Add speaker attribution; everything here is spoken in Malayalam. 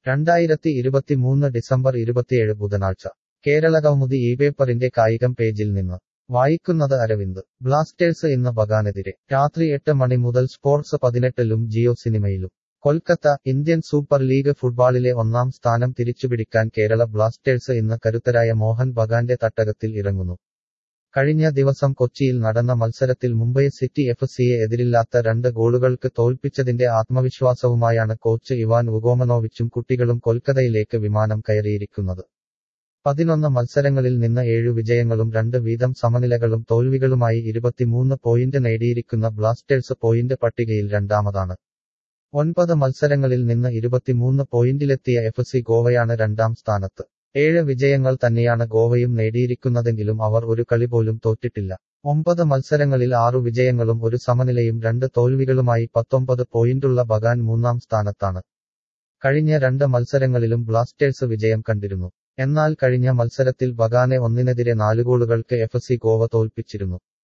Speaker 1: രണ്ടായിരത്തി ഇരുപത്തിമൂന്ന് ഡിസംബർ ഇരുപത്തിയേഴ് ബുധനാഴ്ച കേരളകൗമുദി ഈ പേപ്പറിന്റെ കായികം പേജിൽ നിന്ന് വായിക്കുന്നത് അരവിന്ദ് ബ്ലാസ്റ്റേഴ്സ് ഇന്ന് ബഗാനെതിരെ രാത്രി എട്ട് മണി മുതൽ സ്പോർട്സ് പതിനെട്ടിലും ജിയോ സിനിമയിലും കൊൽക്കത്ത ഇന്ത്യൻ സൂപ്പർ ലീഗ് ഫുട്ബോളിലെ ഒന്നാം സ്ഥാനം തിരിച്ചുപിടിക്കാൻ കേരള ബ്ലാസ്റ്റേഴ്സ് ഇന്ന് കരുത്തരായ മോഹൻ ബഗാന്റെ തട്ടകത്തിൽ ഇറങ്ങുന്നു കഴിഞ്ഞ ദിവസം കൊച്ചിയിൽ നടന്ന മത്സരത്തിൽ മുംബൈ സിറ്റി എഫ് സിയെ എതിരില്ലാത്ത രണ്ട് ഗോളുകൾക്ക് തോൽപ്പിച്ചതിന്റെ ആത്മവിശ്വാസവുമായാണ് കോച്ച് ഇവാൻ ഉഗോമനോവിച്ചും കുട്ടികളും കൊൽക്കത്തയിലേക്ക് വിമാനം കയറിയിരിക്കുന്നത് പതിനൊന്ന് മത്സരങ്ങളിൽ നിന്ന് ഏഴു വിജയങ്ങളും രണ്ട് വീതം സമനിലകളും തോൽവികളുമായി ഇരുപത്തിമൂന്ന് പോയിന്റ് നേടിയിരിക്കുന്ന ബ്ലാസ്റ്റേഴ്സ് പോയിന്റ് പട്ടികയിൽ രണ്ടാമതാണ് ഒൻപത് മത്സരങ്ങളിൽ നിന്ന് ഇരുപത്തിമൂന്ന് പോയിന്റിലെത്തിയ എഫ് സി ഗോവയാണ് രണ്ടാം സ്ഥാനത്ത് ഏഴ് വിജയങ്ങൾ തന്നെയാണ് ഗോവയും നേടിയിരിക്കുന്നതെങ്കിലും അവർ ഒരു കളി പോലും തോറ്റിട്ടില്ല ഒമ്പത് മത്സരങ്ങളിൽ ആറു വിജയങ്ങളും ഒരു സമനിലയും രണ്ട് തോൽവികളുമായി പത്തൊമ്പത് പോയിന്റുള്ള ബഗാൻ മൂന്നാം സ്ഥാനത്താണ് കഴിഞ്ഞ രണ്ട് മത്സരങ്ങളിലും ബ്ലാസ്റ്റേഴ്സ് വിജയം കണ്ടിരുന്നു എന്നാൽ കഴിഞ്ഞ മത്സരത്തിൽ ബഗാനെ ഒന്നിനെതിരെ നാല് ഗോളുകൾക്ക് എഫ് സി ഗോവ തോൽപ്പിച്ചിരുന്നു